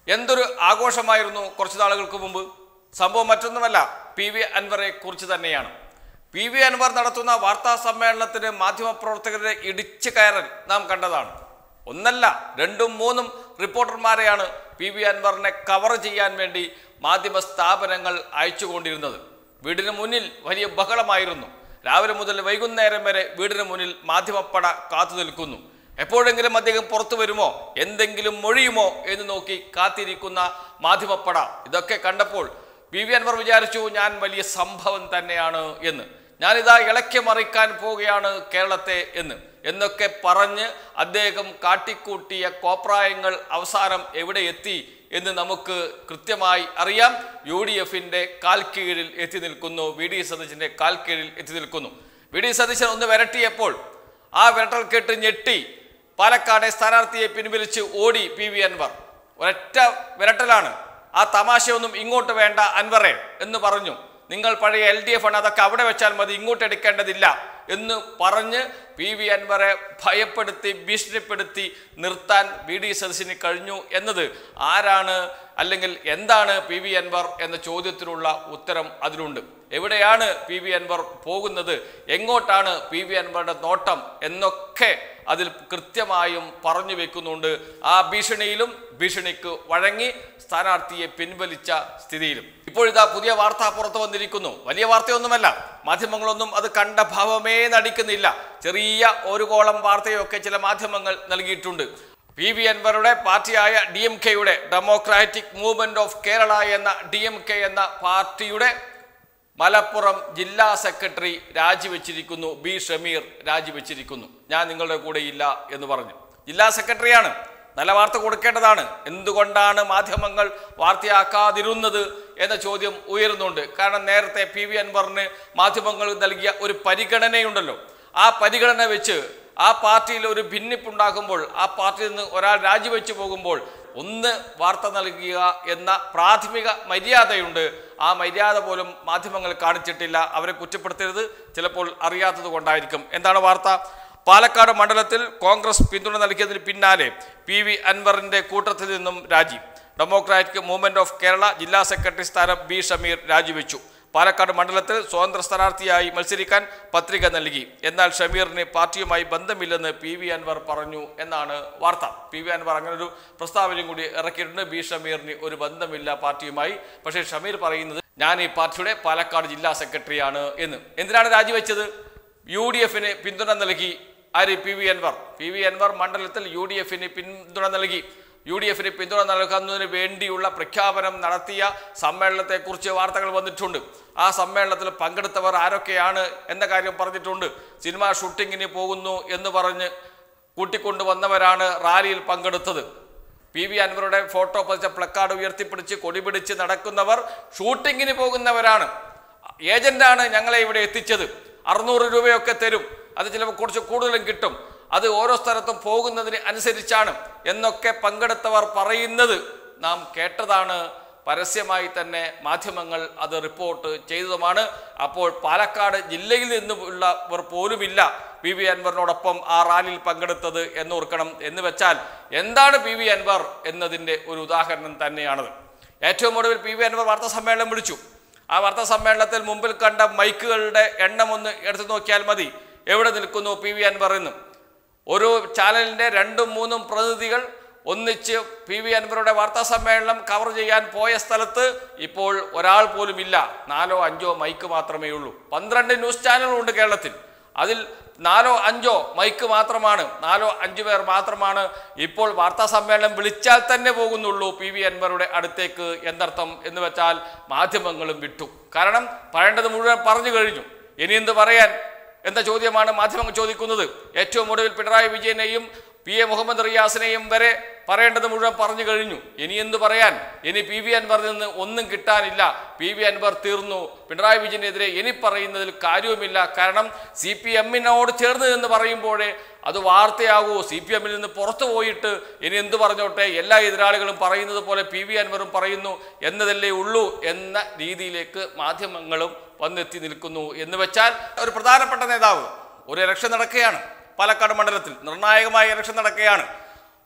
എന്തൊരു ആഘോഷമായിരുന്നു കുറച്ച് നാളുകൾക്ക് മുമ്പ് സംഭവം മറ്റൊന്നുമല്ല പി വി അൻവറെ കുറിച്ച് തന്നെയാണ് പി വി അൻവർ നടത്തുന്ന വാർത്താ സമ്മേളനത്തിന് മാധ്യമപ്രവർത്തകരെ ഇടിച്ചു കയറൽ നാം കണ്ടതാണ് ഒന്നല്ല രണ്ടും മൂന്നും റിപ്പോർട്ടർമാരെയാണ് പി വി അൻവറിനെ കവർ ചെയ്യാൻ വേണ്ടി മാധ്യമ സ്ഥാപനങ്ങൾ അയച്ചുകൊണ്ടിരുന്നത് വീടിന് മുന്നിൽ വലിയ ബഹളമായിരുന്നു രാവിലെ മുതൽ വൈകുന്നേരം വരെ വീടിന് മുന്നിൽ മാധ്യമപ്പട കാത്തു നിൽക്കുന്നു എപ്പോഴെങ്കിലും അദ്ദേഹം പുറത്തു വരുമോ എന്തെങ്കിലും മൊഴിയുമോ എന്ന് നോക്കി കാത്തിരിക്കുന്ന മാധ്യമപ്പട ഇതൊക്കെ കണ്ടപ്പോൾ പി വി അൻവർ വിചാരിച്ചു ഞാൻ വലിയ സംഭവം തന്നെയാണ് എന്ന് ഞാനിതാ ഇളക്കി മറിക്കാൻ പോവുകയാണ് കേരളത്തെ എന്ന് എന്നൊക്കെ പറഞ്ഞ് അദ്ദേഹം കാട്ടിക്കൂട്ടിയ കോപ്രായങ്ങൾ അവസാനം എവിടെ എത്തി എന്ന് നമുക്ക് കൃത്യമായി അറിയാം യു ഡി എഫിന്റെ കാൽ കീഴിൽ എത്തി നിൽക്കുന്നു വി ഡി സതീശന്റെ കാൽ കീഴിൽ എത്തി നിൽക്കുന്നു വി ഡി സതീശൻ ഒന്ന് വിരട്ടിയപ്പോൾ ആ വിരട്ടൽ കേട്ട് ഞെട്ടി പാലക്കാടെ സ്ഥാനാർത്ഥിയെ പിൻവലിച്ച് ഓടി പി വി അൻവർ ഒരൊറ്റ വിരട്ടലാണ് ആ തമാശയൊന്നും ഇങ്ങോട്ട് വേണ്ട അൻവറെ എന്ന് പറഞ്ഞു നിങ്ങൾ പഴയ എൽ ഡി എഫ് ആണ് അതൊക്കെ അവിടെ വെച്ചാൽ മതി ഇങ്ങോട്ട് എടുക്കേണ്ടതില്ല എന്ന് പറഞ്ഞ് പി വി അൻവറെ ഭയപ്പെടുത്തി ഭീഷണിപ്പെടുത്തി നിർത്താൻ വി ഡി സദസ്സിന് കഴിഞ്ഞു എന്നത് ആരാണ് അല്ലെങ്കിൽ എന്താണ് പി വി അൻവർ എന്ന ചോദ്യത്തിനുള്ള ഉത്തരം അതിലുണ്ട് എവിടെയാണ് പി വി അൻവർ പോകുന്നത് എങ്ങോട്ടാണ് പി വി അൻവറിന്റെ നോട്ടം എന്നൊക്കെ അതിൽ കൃത്യമായും പറഞ്ഞു വെക്കുന്നുണ്ട് ആ ഭീഷണിയിലും ഭീഷണിക്ക് വഴങ്ങി സ്ഥാനാർത്ഥിയെ പിൻവലിച്ച സ്ഥിതിയിലും ഇപ്പോഴിതാ പുതിയ വാർത്ത പുറത്തു വന്നിരിക്കുന്നു വലിയ വാർത്തയൊന്നുമല്ല മാധ്യമങ്ങളൊന്നും അത് കണ്ട ഭാവമേ നടിക്കുന്നില്ല ചെറിയ ഒരു കോളം വാർത്തയൊക്കെ ചില മാധ്യമങ്ങൾ നൽകിയിട്ടുണ്ട് പി വി അൻവറുടെ പാർട്ടിയായ ഡി എം കെയുടെ ഡെമോക്രാറ്റിക് മൂവ്മെന്റ് ഓഫ് കേരള എന്ന ഡി എം കെ എന്ന പാർട്ടിയുടെ മലപ്പുറം ജില്ലാ സെക്രട്ടറി രാജിവെച്ചിരിക്കുന്നു ബി ഷമീർ രാജിവെച്ചിരിക്കുന്നു ഞാൻ നിങ്ങളുടെ കൂടെ ഇല്ല എന്ന് പറഞ്ഞു ജില്ലാ സെക്രട്ടറിയാണ് നല്ല വാർത്ത കൊടുക്കേണ്ടതാണ് എന്തുകൊണ്ടാണ് മാധ്യമങ്ങൾ വാർത്തയാക്കാതിരുന്നത് എന്ന ചോദ്യം ഉയരുന്നുണ്ട് കാരണം നേരത്തെ പി വി അൻവറിന് മാധ്യമങ്ങൾ നൽകിയ ഒരു പരിഗണനയുണ്ടല്ലോ ആ പരിഗണന വെച്ച് ആ പാർട്ടിയിൽ ഒരു ഭിന്നിപ്പുണ്ടാകുമ്പോൾ ആ പാർട്ടിയിൽ നിന്ന് ഒരാൾ രാജിവെച്ചു പോകുമ്പോൾ ഒന്ന് വാർത്ത നൽകുക എന്ന പ്രാഥമിക മര്യാദയുണ്ട് ആ മര്യാദ പോലും മാധ്യമങ്ങൾ കാണിച്ചിട്ടില്ല അവരെ കുറ്റപ്പെടുത്തരുത് ചിലപ്പോൾ അറിയാത്തത് കൊണ്ടായിരിക്കും എന്താണ് വാർത്ത പാലക്കാട് മണ്ഡലത്തിൽ കോൺഗ്രസ് പിന്തുണ നൽകിയതിന് പിന്നാലെ പി വി അൻവറിന്റെ കൂട്ടത്തിൽ നിന്നും രാജി ഡെമോക്രാറ്റിക് മൂവ്മെന്റ് ഓഫ് കേരള ജില്ലാ സെക്രട്ടറി സ്ഥാനം ബി ഷമീർ രാജിവെച്ചു പാലക്കാട് മണ്ഡലത്തിൽ സ്വതന്ത്ര സ്ഥാനാർത്ഥിയായി മത്സരിക്കാൻ പത്രിക നൽകി എന്നാൽ ഷമീറിന് പാർട്ടിയുമായി ബന്ധമില്ലെന്ന് പി വി അൻവർ പറഞ്ഞു എന്നാണ് വാർത്ത പി വി അൻവർ അങ്ങനെ ഒരു പ്രസ്താവനയും കൂടി ഇറക്കിയിട്ടുണ്ട് ബി ഷമീറിന് ഒരു ബന്ധമില്ല പാർട്ടിയുമായി പക്ഷേ ഷമീർ പറയുന്നത് ഞാൻ ഈ പാർട്ടിയുടെ പാലക്കാട് ജില്ലാ സെക്രട്ടറിയാണ് എന്ന് എന്തിനാണ് രാജിവെച്ചത് യു ഡി എഫിന് പിന്തുണ നൽകി ആര് P V Anwar P V Anwar മണ്ഡലത്തിൽ യു ഡി എഫിന് പിന്തുണ നൽകി യു ഡി എഫിന് പിന്തുണ നൽകുന്നതിന് വേണ്ടിയുള്ള പ്രഖ്യാപനം നടത്തിയ സമ്മേളനത്തെക്കുറിച്ച് വാർത്തകൾ വന്നിട്ടുണ്ട് ആ സമ്മേളനത്തിൽ പങ്കെടുത്തവർ ആരൊക്കെയാണ് എന്ന കാര്യം പറഞ്ഞിട്ടുണ്ട് സിനിമ ഷൂട്ടിങ്ങിന് പോകുന്നു എന്ന് പറഞ്ഞ് കൂട്ടിക്കൊണ്ടുവന്നവരാണ് റാലിയിൽ പങ്കെടുത്തത് പി വി അൻവറുടെ ഫോട്ടോ പതിച്ച പ്ലക്കാർഡ് ഉയർത്തിപ്പിടിച്ച് കൊടി പിടിച്ച് നടക്കുന്നവർ ഷൂട്ടിങ്ങിന് പോകുന്നവരാണ് ഏജന്റാണ് ഞങ്ങളെ ഇവിടെ എത്തിച്ചത് അറുന്നൂറ് രൂപയൊക്കെ തരും അത് ചിലപ്പോൾ കുറച്ച് കൂടുതലും കിട്ടും അത് ഓരോ സ്ഥലത്തും പോകുന്നതിന് അനുസരിച്ചാണ് എന്നൊക്കെ പങ്കെടുത്തവർ പറയുന്നത് നാം കേട്ടതാണ് പരസ്യമായി തന്നെ മാധ്യമങ്ങൾ അത് റിപ്പോർട്ട് ചെയ്തതുമാണ് അപ്പോൾ പാലക്കാട് ജില്ലയിൽ നിന്നുള്ളവർ പോലുമില്ല പി വി അൻവറിനോടൊപ്പം ആ റാലിയിൽ പങ്കെടുത്തത് എന്നോർക്കണം എന്ന് വെച്ചാൽ എന്താണ് പി വി അൻവർ എന്നതിൻ്റെ ഒരു ഉദാഹരണം തന്നെയാണത് ഏറ്റവും ഒടുവിൽ പി വി അൻവർ വാർത്താ സമ്മേളനം വിളിച്ചു ആ വാർത്താ സമ്മേളനത്തിൽ മുമ്പിൽ കണ്ട മൈക്കുകളുടെ എണ്ണം ഒന്ന് എടുത്തു നോക്കിയാൽ മതി എവിടെ നിൽക്കുന്നു പി വി അൻവർ എന്നും ഒരു ചാനലിൻ്റെ രണ്ടും മൂന്നും പ്രതിനിധികൾ ഒന്നിച്ച് പി വി അൻവറുടെ വാർത്താ സമ്മേളനം കവർ ചെയ്യാൻ പോയ സ്ഥലത്ത് ഇപ്പോൾ ഒരാൾ പോലും ഇല്ല നാലോ അഞ്ചോ മൈക്ക് മാത്രമേ ഉള്ളൂ പന്ത്രണ്ട് ന്യൂസ് ചാനലുകളുണ്ട് കേരളത്തിൽ അതിൽ നാലോ അഞ്ചോ മൈക്ക് മാത്രമാണ് നാലോ അഞ്ചു പേർ മാത്രമാണ് ഇപ്പോൾ വാർത്താ സമ്മേളനം വിളിച്ചാൽ തന്നെ പോകുന്നുള്ളൂ പി വി അൻവറുടെ അടുത്തേക്ക് എന്നർത്ഥം എന്ന് വെച്ചാൽ മാധ്യമങ്ങളും വിട്ടു കാരണം പറയേണ്ടത് മുഴുവൻ പറഞ്ഞു കഴിഞ്ഞു ഇനി എന്ത് പറയാൻ എന്ന ചോദ്യമാണ് മാധ്യമങ്ങൾ ചോദിക്കുന്നത് ഏറ്റവും ഒടുവിൽ പിണറായി വിജയനെയും പി എ മുഹമ്മദ് റിയാസിനെയും വരെ പറയേണ്ടത് മുഴുവൻ പറഞ്ഞു കഴിഞ്ഞു ഇനി എന്ത് പറയാൻ ഇനി പി വി അൻവറിൽ നിന്ന് ഒന്നും കിട്ടാനില്ല പി വി അൻവർ തീർന്നു പിണറായി വിജയനെതിരെ ഇനി പറയുന്നതിൽ കാര്യവുമില്ല കാരണം സി പി എമ്മിനോട് ചേർന്ന് എന്ന് പറയുമ്പോഴേ അത് വാർത്തയാകൂ സി പി എമ്മിൽ നിന്ന് പുറത്തു പോയിട്ട് ഇനി എന്ത് പറഞ്ഞോട്ടെ എല്ലാ എതിരാളികളും പറയുന്നത് പോലെ പി വി അൻവറും പറയുന്നു എന്നതല്ലേ ഉള്ളൂ എന്ന രീതിയിലേക്ക് മാധ്യമങ്ങളും വന്നെത്തി നിൽക്കുന്നു എന്ന് വെച്ചാൽ ഒരു പ്രധാനപ്പെട്ട നേതാവ് ഒരു ഇലക്ഷൻ നടക്കുകയാണ് പാലക്കാട് മണ്ഡലത്തിൽ നിർണായകമായ ഇലക്ഷൻ നടക്കുകയാണ്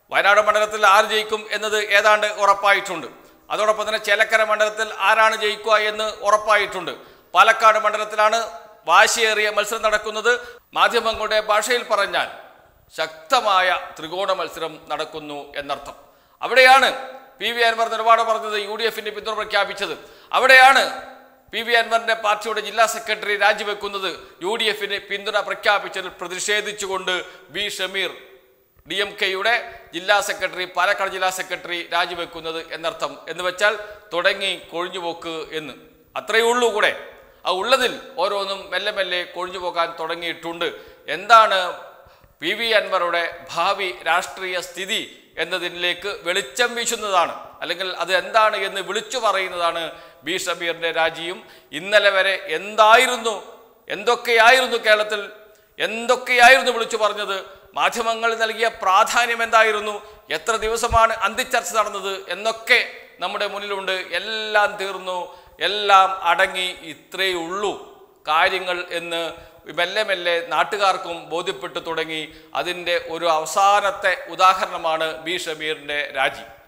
വയനാട് മണ്ഡലത്തിൽ ആര് ജയിക്കും എന്നത് ഏതാണ്ട് ഉറപ്പായിട്ടുണ്ട് അതോടൊപ്പം തന്നെ ചേലക്കര മണ്ഡലത്തിൽ ആരാണ് ജയിക്കുക എന്ന് ഉറപ്പായിട്ടുണ്ട് പാലക്കാട് മണ്ഡലത്തിലാണ് വാശിയേറിയ മത്സരം നടക്കുന്നത് മാധ്യമങ്ങളുടെ ഭാഷയിൽ പറഞ്ഞാൽ ശക്തമായ ത്രികോണ മത്സരം നടക്കുന്നു എന്നർത്ഥം അവിടെയാണ് പി വി അൻവർ നിലപാട് പറഞ്ഞത് യു ഡി എഫിന്റെ പിന്തുണ പ്രഖ്യാപിച്ചത് അവിടെയാണ് പി വി അൻവറിന്റെ പാർട്ടിയുടെ ജില്ലാ സെക്രട്ടറി രാജിവെക്കുന്നത് യു ഡി എഫിന് പിന്തുണ പ്രഖ്യാപിച്ചതിൽ പ്രതിഷേധിച്ചുകൊണ്ട് ബി ഷമീർ ഡി എം കെയുടെ ജില്ലാ സെക്രട്ടറി പാലക്കാട് ജില്ലാ സെക്രട്ടറി രാജിവെക്കുന്നത് എന്നർത്ഥം എന്ന് വെച്ചാൽ തുടങ്ങി കൊഴിഞ്ഞുപോക്ക് എന്ന് അത്രയേ ഉള്ളൂ കൂടെ ആ ഉള്ളതിൽ ഓരോന്നും മെല്ലെ മെല്ലെ കൊഴിഞ്ഞു പോകാൻ തുടങ്ങിയിട്ടുണ്ട് എന്താണ് പി വി അൻവറുടെ ഭാവി രാഷ്ട്രീയ സ്ഥിതി എന്നതിലേക്ക് വെളിച്ചം വീശുന്നതാണ് അല്ലെങ്കിൽ അത് എന്താണ് എന്ന് വിളിച്ചു പറയുന്നതാണ് ബി ഷബീറിന്റെ രാജിയും ഇന്നലെ വരെ എന്തായിരുന്നു എന്തൊക്കെയായിരുന്നു കേരളത്തിൽ എന്തൊക്കെയായിരുന്നു വിളിച്ചു പറഞ്ഞത് മാധ്യമങ്ങൾ നൽകിയ പ്രാധാന്യം എന്തായിരുന്നു എത്ര ദിവസമാണ് അന്തിച്ചർച്ച നടന്നത് എന്നൊക്കെ നമ്മുടെ മുന്നിലുണ്ട് എല്ലാം തീർന്നു എല്ലാം അടങ്ങി ഇത്രയേ ഉള്ളൂ കാര്യങ്ങൾ എന്ന് മെല്ലെ മെല്ലെ നാട്ടുകാർക്കും ബോധ്യപ്പെട്ടു തുടങ്ങി അതിൻ്റെ ഒരു അവസാനത്തെ ഉദാഹരണമാണ് ബി ഷബീറിൻ്റെ രാജി